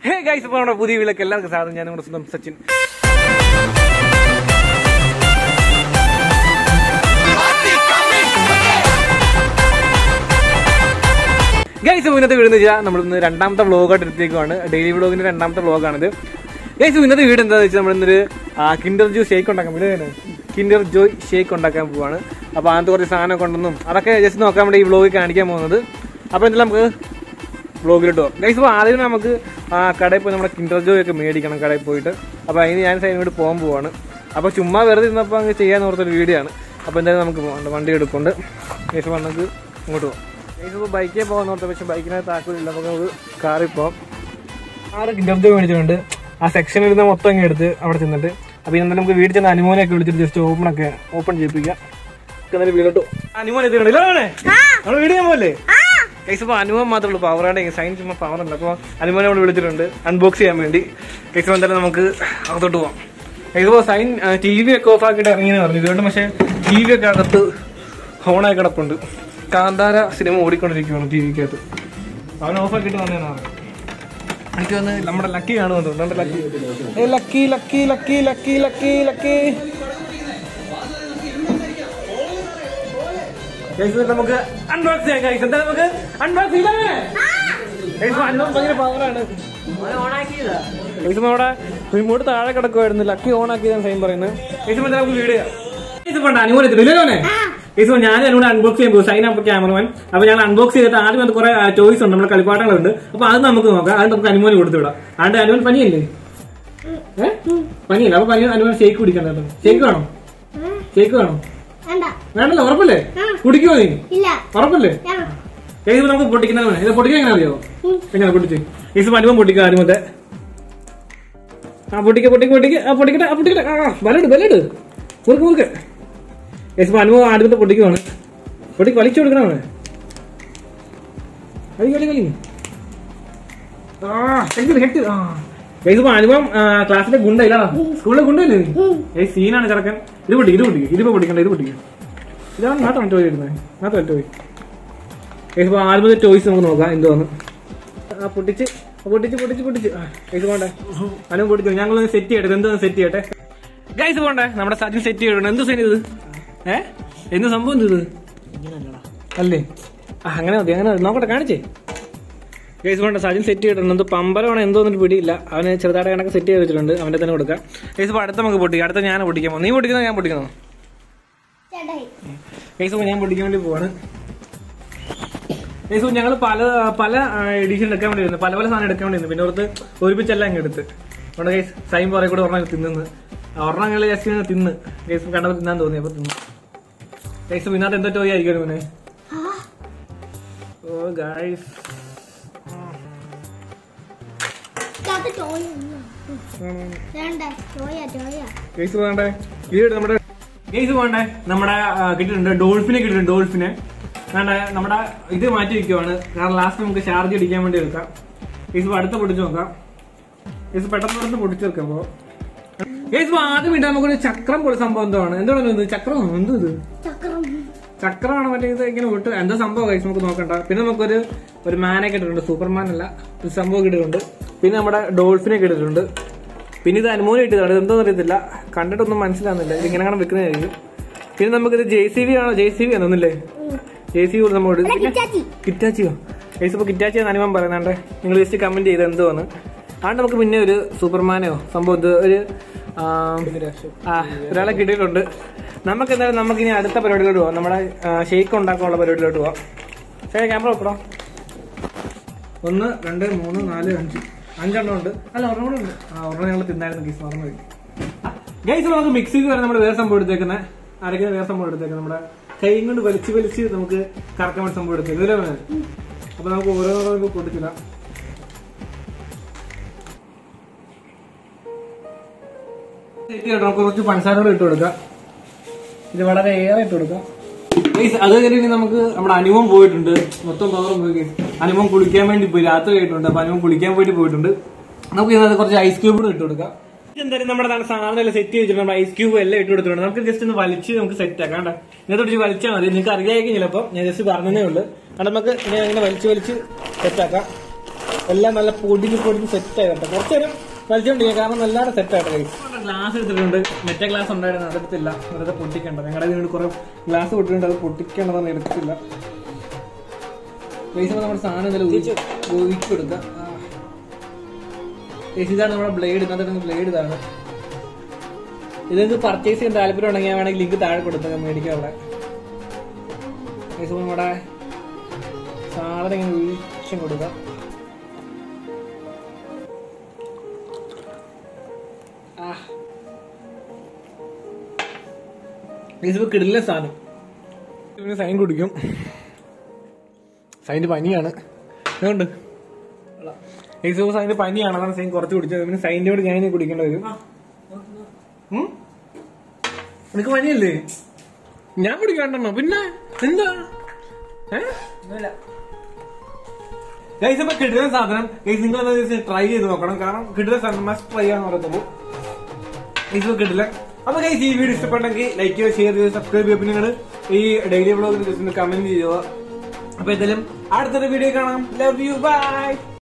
Hey guys ഇപ്പോൾ നമ്മുടെ പുതിയ വീട്ടിലേക്ക് എല്ലാവർക്കും സാധനം ഞാൻ നിങ്ങളുടെ സ്വന്തം സച്ചിൻ ഗൈസ് ഇന്നത്തെ വീട് എന്ന് വെച്ചാൽ നമ്മളിന്ന് രണ്ടാമത്തെ വ്ളോഗായിട്ട് എടുത്തേക്കുവാണ് ഡെയിലി വ്ളോഗിന്റെ രണ്ടാമത്തെ വ്ളോഗാണിത് ഗൈസ് ഇന്നത്തെ വീട് എന്താണെന്ന് വെച്ചാൽ നമ്മളിന്നൊരു കിൻഡർ ജോ ഷേക്ക് ഉണ്ടാക്കാൻ വീട് കിൻഡർ ജോയ് ഷേക്ക് ഉണ്ടാക്കാൻ പോവാണ് അപ്പോൾ അതിനകത്ത് കുറച്ച് സാധനം കൊണ്ടെന്നും അതൊക്കെ ജസ്റ്റ് നോക്കാൻ വേണ്ടി ഈ വ്ളോഗിൽ കാണിക്കാൻ പോകുന്നത് അപ്പോൾ എന്തായാലും നമുക്ക് വ്ളോഗിലിട്ട് പോകാം ഗൈസ് ഇപ്പോൾ ആദ്യം നമുക്ക് ആ കടയിൽ പോയി നമ്മുടെ കിൻഡർ ജോയ് ഒക്കെ മേടിക്കണം കടയിൽ പോയിട്ട് അപ്പോൾ അതിന് ഞാൻ സൈഡിനോട് പോകാൻ പോവാണ് അപ്പോൾ ചുമ്മാ വെറുതെ ഇരുന്നപ്പോൾ അങ്ങ് ചെയ്യാൻ ഓർത്തൊരു വീഡിയോ ആണ് അപ്പോൾ എന്തായാലും നമുക്ക് പോകാം വണ്ടി എടുക്കൊണ്ട് ഗൈസ് അപ്പോൾ നമുക്ക് ഇങ്ങോട്ട് പോകാം ഗൈസ് ഇപ്പോൾ ബൈക്കിൽ പോകാൻ ഓർത്ത് പക്ഷേ ബൈക്കിനകത്ത് താക്കോലില്ല അപ്പോൾ നമുക്ക് കാറിൽ പോകാം ആറ് കിൻഡർ ജോയ് മേടിച്ചിട്ടുണ്ട് ആ സെക്ഷനിൽ നിന്ന് മൊത്തം അങ്ങ് എടുത്ത് അവിടെ ചെന്നിട്ട് അപ്പോൾ ഇന്നലെ നമുക്ക് വീട്ടിൽ ചെന്ന് അനുമോനെയൊക്കെ വിളിച്ചിട്ട് ജസ്റ്റ് ഓപ്പൺ ഒക്കെ ഓപ്പൺ ചെയ്യിപ്പിക്കാം എന്നിട്ട് വീടോട്ട് അനുമോൻ എത്തിയിട്ടുണ്ട് ഇല്ല മോനെ നമ്മൾ വീട് ചെയ്യാൻ പോലെ കൈസ് അപ്പോൾ അനുഭവം മാത്രമേ ഉള്ളൂ പവറാണ്ട് സൈൻ ചുമ്മാ പവർ ഉണ്ട് അപ്പോൾ അനുമോനെ നമ്മൾ വിളിച്ചിട്ടുണ്ട് അൺബോക്സ് ചെയ്യാൻ വേണ്ടി കൈസ് എന്തായാലും നമുക്ക് അകത്തോട്ട് പോവാം കൈസ് ഇപ്പോൾ സൈൻ ടി വി ഒക്കെ ഓഫ് ആക്കിയിട്ട് ഇറങ്ങിയെന്ന് പറഞ്ഞു ഇതുകൊണ്ട് പക്ഷേ ടി വി ഒക്കെ അകത്ത് ഓണായി കിടപ്പുണ്ട് കാന്താര സിനിമ ഓടിക്കൊണ്ടിരിക്കുകയാണ് ടി വിക്കകത്ത് അവൻ ഓഫ് ആക്കിയിട്ട് വന്നതാണ് എനിക്ക് വന്ന് നമ്മുടെ ലക്കി കാണുന്നുണ്ട് നമ്മുടെ ലക്കി ഏ Lucky Lucky Lucky Lucky Lucky Lucky guys നമുക്ക് അൺബോക്സ് ചെയ്യാം ഗൈസ് എന്താ നമുക്ക് അൺബോക്സ് ചെയ്താലേ ഗൈസ് അൺബോക്സ് ഭയങ്കര പവറാണ് ഗൈസ് നമ്മുടെ റിമോട്ട് താഴെ കിടക്കുമായിരുന്നു ലക്കി ഓൺ ആക്കിയതാണ് സൈൻ പറയുന്നത് ഗൈസ് എന്താ നമുക്ക് വീഡിയോ ഗൈസ് പണ്ട് അനുമോനെത്തില്ല ഇല്ലേ ഗൈസ് ഞാൻ എന്നോട് അൺബോക്സ് ചെയ്യാൻ പോകും സൈൻ അപ്പ് ക്യാമറമാൻ അപ്പൊ ഞാൻ അൺബോക്സ് ചെയ്തിട്ട് ആദ്യം അത് കുറെ ചോയ്സ് ഉണ്ട് നമ്മുടെ കളിപ്പാട്ടങ്ങളുണ്ട് അപ്പൊ അത് നമുക്ക് നോക്കാം അത് നമുക്ക് അനുമോന് കൊടുത്തു വിടാം അതുകൊണ്ട് അനുമോൻ പനിയല്ലേ ഏഹ് പനിയല്ല അപ്പൊ പനി അനുമോൻ ഷേക്ക് കുടിക്കണ്ട കേട്ടോ ഷേക്ക് വേണോ ഷേക്ക് വേണോ വേണ്ട വേണ്ടല്ലോ ഉറപ്പല്ലേ കുടിക്കുമോ നീ ഇല്ല ഉറപ്പല്ലേ ഞാൻ ഏത് നമുക്ക് പൊട്ടിക്കുന്നത് വേണം ഇത് പൊട്ടിക്കാൻ എങ്ങനെ അറിയോ എങ്ങനെ പൊട്ടിച്ച് ഈ അനുഭവം പൊട്ടിക്കുക ആദ്യമത്തെ ആ പൊട്ടിക്ക പൊട്ടിക്ക പൊട്ടിക്ക ആ പൊട്ടിക്കട്ടെ ആ പൊട്ടിക്കട്ടെ ആ ബലട് ബലട് മുറുക്ക് മുറുക്ക് യേശു അനുഭവം ആദ്യമത്തെ പൊട്ടിക്കുവാണ് പൊട്ടിക്ക് വലിച്ചു കൊടുക്കണേ കളി കളി കളി ആ ഹെക്ട് ഹെക്ട് ആ യേശു അനുഭവം ക്ലാസ്സിലെ ഗുണ്ട ഇല്ലാടാ സ്കൂളിലെ ഗുണ്ടല്ലേ നീ ഏയ് സീനാണ് ചെറുക്കൻ ഇത് പൊട്ടിക്കും ഇത് പൊട്ടിക്കും ഇതിപ്പോ പൊട്ടിക്കണ്ട ഇത് പൊട്ടിക്കും ഇതാണ് നാട്ടാണ് ടോയ് ഇടുന്നത് നാട്ടാണ് ടോയ് ഏകദേശം ആൽബത്തെ ടോയ്സ് നമുക്ക് നോക്കാം എന്തോന്ന് ആ പൊട്ടിച്ച് ആ പൊട്ടിച്ച് പൊട്ടിച്ച് പൊട്ടിച്ച് ആ ഗൈസ് പോണ്ടേ അനു പൊട്ടിച്ചു ഞങ്ങൾ സെറ്റ് ചെയ്യട്ടെ എന്തോ സെറ്റ് ചെയ്യട്ടെ ഗൈസ് പോണ്ടേ നമ്മുടെ സജിൻ സെറ്റ് ചെയ്യണം എന്ത് സൈൻ ഇത് ഏ എന്ത് സംഭവം ഇത് അല്ലേ ആ അങ്ങനെ മതി അങ്ങനെ മതി. നോക്കട്ടെ കാണിച്ചേ ഗൈസ് പോണ്ട സജിൻ സെറ്റ് ചെയ്തിട്ടുണ്ട് എന്തോ പമ്പരമാണോ എന്തോ ഒന്നും പിടിയില്ല അവന് ചെറുതായിട്ട് കണക്ക് സെറ്റ് ചെയ്ത് വെച്ചിട്ടുണ്ട് അവന്റെ തന്നെ കൊടുക്കാം ഗൈസ് ഇപ്പോൾ അടുത്ത നമുക്ക് പൊട്ടിക്കാം അടുത്ത ഞാൻ പൊട്ടിക്കാമോ നീ പൊട്ടിക്കുന്നോ ഞാൻ പൊട്ടിക്കുന്നോ ചേട്ടായി ഗൈസ് ഞാൻ പൊട്ടിക്കാൻ വേണ്ടി പോവാണ് ഗൈസ് ഞങ്ങൾ പല പല എഡിഷൻ എടുക്കാൻ വേണ്ടി വരുന്നു പല പല സാധനം എടുക്കാൻ വേണ്ടി വരുന്നു പിന്നെ ഓർത്ത് ഒരുമിച്ചെല്ലാം അങ്ങ് എടുത്ത് അതുകൊണ്ട് ഗൈസ് സൈൻ പറയും കൂടെ ഒരെണ്ണം തിന്നു ഒരെണ്ണം ഞങ്ങൾ ജസ്റ്റ് ഇങ്ങനെ തിന്ന് ഗൈസ് കണ്ടപ്പോൾ തിന്നാൻ തോന്നി അപ്പൊ തിന്നു ഗൈസ് പിന്നകത്ത് എന്തോ ടോയ് ആയിരിക്കും പിന്നെ ഓ ഗൈസ് ചേട്ടാ ചോയ വേണ്ട ചോയ ചോയ ഗൈസ് വേണ്ടേ ഇത് നമ്മുടെ ഗൈസ് വേണ്ടേ നമ്മുടെ ആ, കിട്ടിയിട്ടുണ്ട് ഡോൾഫിനെ കിട്ടിയിട്ടുണ്ട് ഡോൾഫിനെ വേണ്ട നമ്മുടെ ഇത് മാറ്റി വെക്കുവാണ് കാരണം ലാസ്റ്റ് നമുക്ക് ചാർജ് അടിക്കാൻ വേണ്ടി വെക്കാം ഗൈസ് ഇപ്പൊ അടുത്ത പൊടിച്ചു നോക്കാം ഗൈസ് പെട്ടെന്ന് പെട്ടെന്ന് പൊടിച്ചു വെക്കാം അപ്പോ ഗൈസ് ഇപ്പൊ ആദ്യം ഇട്ടാൽ നമുക്കൊരു ചക്രം പോലെ സംഭവം എന്താണ് എന്താണ് ഇത് ചക്രം എന്ത് ഇത് ചക്രം ചക്രമാണ് മറ്റേ ഇത് ഇങ്ങനെ വിട്ട് എന്താ സംഭവം ഗൈസ് നമുക്ക് നോക്കണ്ട പിന്നെ നമുക്കൊരു ഒരു മാനെ കിട്ടിയിട്ടുണ്ട് സൂപ്പർമാൻ അല്ല ഒരു സംഭവം കിട്ടിയിട്ടുണ്ട് പിന്നെ നമ്മുടെ ഡോൾഫിനെ കിട്ടിയിട്ടുണ്ട് പിന്നെ ഇത് അനുമോനം ഇട്ടതാണ് ഇതെന്തോന്ന് അറിയത്തില്ല കണ്ടിട്ടൊന്നും മനസ്സിലാവുന്നില്ല ഇത് ഇങ്ങനെ കാണാൻ വെക്കുന്നതായിരിക്കും പിന്നെ നമുക്കിത് ജെ സി ബി ആണോ ജെ സി ബി ആണെന്നല്ലേ ജെ സി ബി നമ്മൾ അല്ല കിറ്റാച്ചി കിറ്റാച്ചിയോ ഗൈസ് ഇപ്പൊ കിറ്റാച്ചി എന്ന് അനുഭവം പറയുന്നുണ്ട് നിങ്ങൾ ജസ്റ്റ് കമന്റ് ചെയ്ത് എന്തോന്ന് അതുകൊണ്ട് നമുക്ക് പിന്നെ ഒരു സൂപ്പർമാനെയോ സംഭവം ഇത് ഒരു ആ, ആ ഒരാളെ കിട്ടിയിട്ടുണ്ട് നമുക്ക് എന്തായാലും നമുക്ക് ഇനി അടുത്ത പരിപാടിയിലോട്ട് പോവാം നമ്മുടെ ഷെയ്ക്ക് ഉണ്ടാക്കാനുള്ള പരിപാടിയിലോട്ട് പോവാം ശരി ക്യാമറ വെക്കണോ ഒന്ന് രണ്ട് മൂന്ന് നാല് അഞ്ച് അഞ്ചെണ്ണം ഉണ്ട് അല്ല ഒരെണ്ണം കൂടെ ഉണ്ട് ആ ഒരെണ്ണം ഞങ്ങൾ തിന്നായിരുന്നു ഗീസ് മറന്നു പോയി ഗൈസ് നമുക്ക് മിക്സിക്ക് വരെ നമ്മുടെ വേറെ സംഭവം എടുത്തേക്കുന്നത് അരക്കുന്ന വേറെ സംഭവം എടുത്തേക്കുന്നത് നമ്മുടെ കൈ കൊണ്ട് വലിച്ച് വലിച്ച് നമുക്ക് കറക്കാൻ വേണ്ടി സംഭവം എടുത്തേക്കുന്നത് ഇതിലെ വേണം അപ്പൊ നമുക്ക് ഓരോന്നോരോ പൊട്ടിച്ചില്ല നമുക്ക് കുറച്ച് പഞ്ചസാരകൾ ഇട്ട് കൊടുക്കാം ഇത് വളരെ ഏറെ ഇട്ട് കൊടുക്കാം ഗൈസ് അത് കഴിഞ്ഞ് നമുക്ക് നമ്മുടെ അനുഭവം പോയിട്ടുണ്ട് മൊത്തം പവറും പോയി guys. അനുഭവം കുളിക്കാൻ വേണ്ടി പോയി രാത്രി ആയിട്ടുണ്ട് അപ്പൊ അനുഭവം കുളിക്കാൻ വേണ്ടി പോയിട്ടുണ്ട് നമുക്ക് ഇതിനകത്ത് കുറച്ച് ഐസ് ക്യൂബ് കൂടെ ഇട്ട് കൊടുക്കാം എന്തായാലും നമ്മുടെ നാളെ സാധനം എല്ലാം സെറ്റ് ചെയ്തിട്ടുണ്ട് നമ്മുടെ ഐസ് ക്യൂബ് എല്ലാം ഇട്ട് കൊടുത്തിട്ടുണ്ട് നമുക്ക് ജസ്റ്റ് ഒന്ന് വലിച്ച് നമുക്ക് സെറ്റ് ആക്കാം കേട്ടോ ഇതിനകത്ത് പിടിച്ച് വലിച്ചാൽ മതി നിങ്ങൾക്ക് അറിയാമെങ്കിൽ ചിലപ്പോൾ ഞാൻ ജസ്റ്റ് പറഞ്ഞതേ ഉള്ളൂ കാരണം നമുക്ക് ഇങ്ങനെ ഇങ്ങനെ വലിച്ച് വലിച്ച് സെറ്റ് ആക്കാം എല്ലാം നല്ല പൊടിഞ്ഞ് പൊടിഞ്ഞ് സെറ്റ് ആയിട്ട് കുറച്ച് നേരം വലിച്ചോണ്ടിരിക്കുക കാരണം നല്ലതാണ് സെറ്റ് ആയിട്ട് കഴിച്ചു ഗ്ലാസ് എടുത്തിട്ടുണ്ട് മറ്റേ ഗ്ലാസ് ഉണ്ടായിരുന്നു അതെടുത്തില്ല വെറുതെ പൊട്ടിക്കേണ്ടത് ഞങ്ങളുടെ വീട് കുറെ ഗ്ലാസ് പൊട്ടിയിട്ടുണ്ട് അത് പൊട്ടിക്കേണ്ടതാണ് എടുത്തില്ല പൈസ നമ്മുടെ സാധനം എന്തെങ്കിലും ഒഴിച്ചു കൊടുക്കുക ആ. ഗൈസ്, ഇതാണ് നമ്മുടെ ബ്ലേഡ് ഇന്നത്തെ ബ്ലേഡ് ഇതാണ് ഇത് നിങ്ങൾക്ക് പർച്ചേസ് ചെയ്യാൻ താല്പര്യം ഉണ്ടെങ്കിൽ ഞാൻ വേണമെങ്കിൽ ലിങ്ക് താഴെ കൊടുത്തേക്കാം മേടിക്കാനുള്ള ഗൈസ്, അപ്പോൾ നമ്മുടെ സാധനം ഇങ്ങനെ ഒഴിച്ചും കൊടുക്കാം ആ. ഗൈസ്, ഇപ്പൊ കിടില സാധനം ഇവന് സൈൻ കുടിക്കും സൈൻ്റെ പനിയാണ് അതുകൊണ്ട് ഏകദേശം സൈൻ്റെ പനിയാണ് അതാണ് സൈൻ കുറച്ച് കുടിച്ചത് പിന്നെ സൈൻ്റെ കൂടെ ഞാൻ ഇനി കുടിക്കേണ്ടി വരും ഉം? നിനക്ക് പനിയല്ലേ ഞാൻ കുടിക്കാണ്ടെന്നോ പിന്നെ എന്താ ഗൈസ് ഇപ്പൊ കിട്ടുന്ന സാധനം ഗൈസ് നിങ്ങൾ എന്താ ദിവസം ട്രൈ ചെയ്ത് നോക്കണം കാരണം കിട്ടുന്ന സാധനം മസ്റ്റ് ട്രൈ ചെയ്യാന്ന് പറയത്തുള്ളൂ ഗൈസ് ഇപ്പൊ കിട്ടില്ല അപ്പൊ ഗൈസ് ഈ വീഡിയോ ഇഷ്ടപ്പെട്ടെങ്കിൽ ലൈക്ക് ചെയ്യുക ഷെയർ ചെയ്യുക സബ്സ്ക്രൈബ് ചെയ്യുക പിന്നെ നിങ്ങൾ ഈ ഡെയിലി വ്ളോഗിന് ജസ്റ്റ് കമന്റ് ചെയ്യുക അപ്പൊ എന്തായാലും അടുത്തൊരു വീഡിയോ കാണാം ലവ് യു ബൈ